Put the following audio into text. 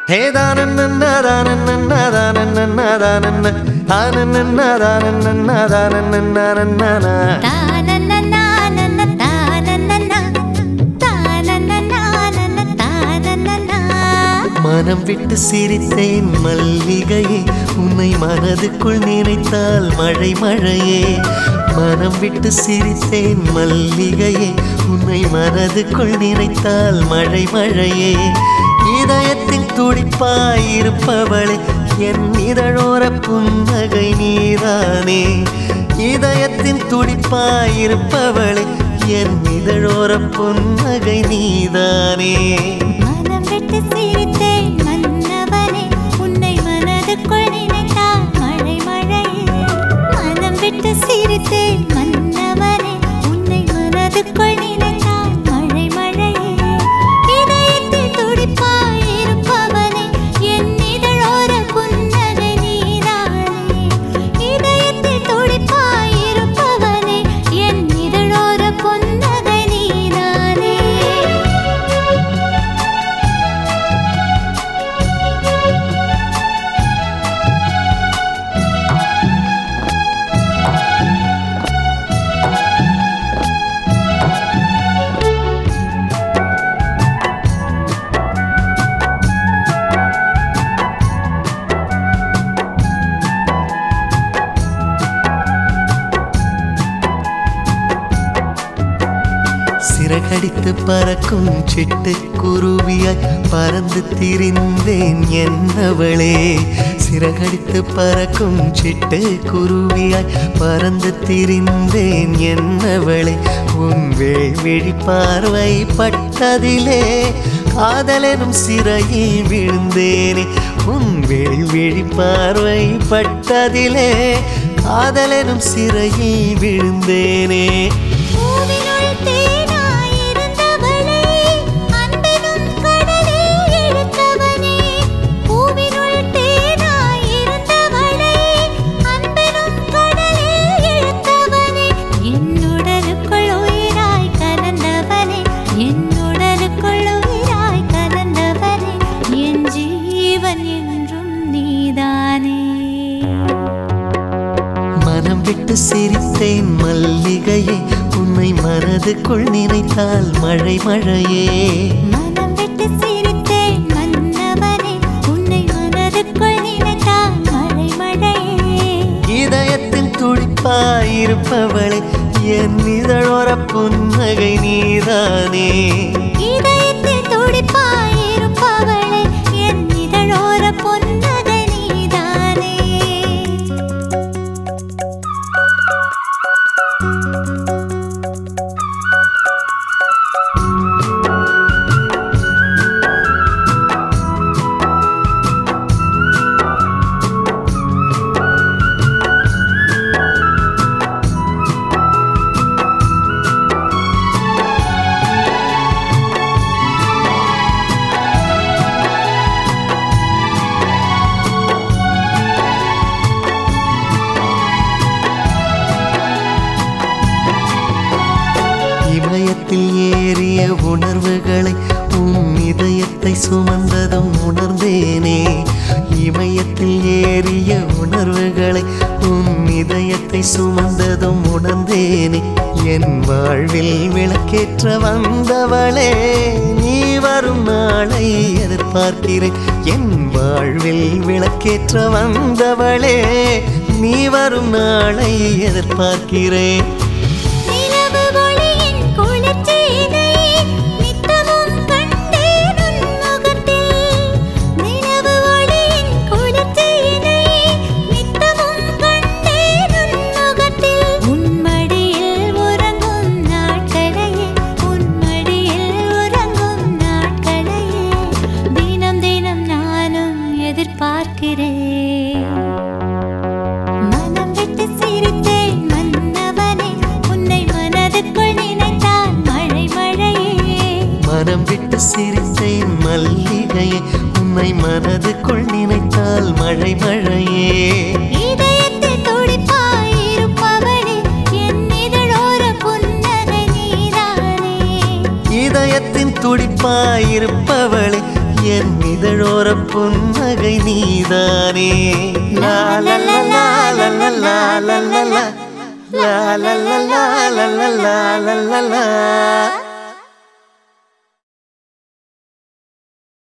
ஹே தானன்ன தானன்ன தானன்ன தானன்ன தானன்ன தானன்ன தானன்ன தானனனானன தானனனா தானனனானன தானனனா மனம் விட்டு சிரித்தேன் மல்லிகையே உன்னை மனதுக்குள் நினைத்தால் மழை மழையே மனம் விட்டு சிரித்தேன் மல்லிகையே உன்னை மனதுக்குள் நினைத்தால் மழை மழையே இதயத்தின் துடிப்பாயிருப்பவளே என் இதழோர புன்னகை நீதானே இதயத்தின் துடிப்பாயிருப்பவளே என் இதழோர புன்னகை நீதானே மனம் விட்டு சிரித்தேன் மன்னவனே உன்னை மனதுக்குள் நினைத்தால் மழை மழையே மனம் விட்டு சிரித்தேன் மன்னவனே உன்னை மனதுக்குள் நினைத்தால் மழை மழையே இதயத்தில் துடிப்பாயிருப்பவனே என் இதழோர புன்னகை நீதானே இதயத்தில் துடிப்பாயிருப்பவனே என் இதழோர புன்னகை நீதானே சிறகடித்து பறக்கும் சிட்டு குருவியாய் பறந்து திரிந்தேன் என்னவளே சிறகடித்து பறக்கும் சிட்டு குருவியாய் பறந்து திரிந்தேன் என்னவளே உன் வேள்விழி பார்வை பட்டதிலே காதலெனும் சிறையில் விழுந்தேனே உன் வேள்விழி பார்வை பட்டதிலே காதலெனும் சிறையில் விழுந்தேனே பூவினுள் தேனாயிருந்தவளே அன்பினும் கடலில் இழுத்தவனே பூவினுள் தேனாயிருந்தவளே அன்பினும் கடலில் இழுத்தவனே என்னுடலுக்குள் உயிராய் கலந்தவனே என்னுடலுக்குள் உயிராய் கலந்தவனே என் ஜீவன் என்றும் நீதானே மனம் விட்டு சிரித்தேன் மல்லிகையே உன்னை மனதுக்குள் நினைத்தால் மழை மழையே மனம் விட்டு சிரித்தேன் மன்னவனே உன்னை மனதுக்குள் நினைத்தால் மழை மழையே இதயத்தில் துடிப்பாயிருப்பவளே என் இதழோர புன்னகை நீதானே இதயத்தில் துடிப்பாயிருப்பவளே என் இதழோர பொன்னகை நீதானே இமயத்தில் ஏறிய உணர்வுகளை உன் இதயத்தை சுமந்ததும் உணர்ந்தேனே இமயத்தில் ஏறிய உணர்வுகளை உன் இதயத்தை சுமந்ததும் உணர்ந்தேனே என் வாழ்வில் விளக்கேற்ற வந்தவளே நீ வரும் நாளை எதிர்பார்க்கிறேன் என் வாழ்வில் விளக்கேற்ற வந்தவளே நீ வரும் நாளை எதிர்பார்க்கிறேன் நிலவு ஒளியின் குளிர்ச்சியினை நித்தமும் கண்டேன் உன் முகத்தில் நிலவு ஒளியின் குளிர்ச்சியினை நித்தமும் கண்டேன் உன் முகத்தில் உன் மடியில் உறங்கும் நாட்களையே உன் மடியில் உறங்கும் நாட்களையே தினம் தினம் நானும் எதிர்பார்க்கிறேன் மனம் விட்டு சிரித்தேன் மன்னவனே உன்னை மனதுக்குள் நினைத்தால் மழை மழையே மனம் விட்டு சிரித்தேன் மல்லிகையே உன்னை மனதுக்குள் நினைத்தால் மழை மழையே இதயத்தில் துடிப்பாயிருப்பவளே என் இதழோர புன்னகை நீதானே இதயத்தின் துடிப்பாயிருப்பவளே என் இதழோர புன்னகை நீதானே லா லா லா லா லா லா லா லா லா லா லா லா லா லா லா லா லா லா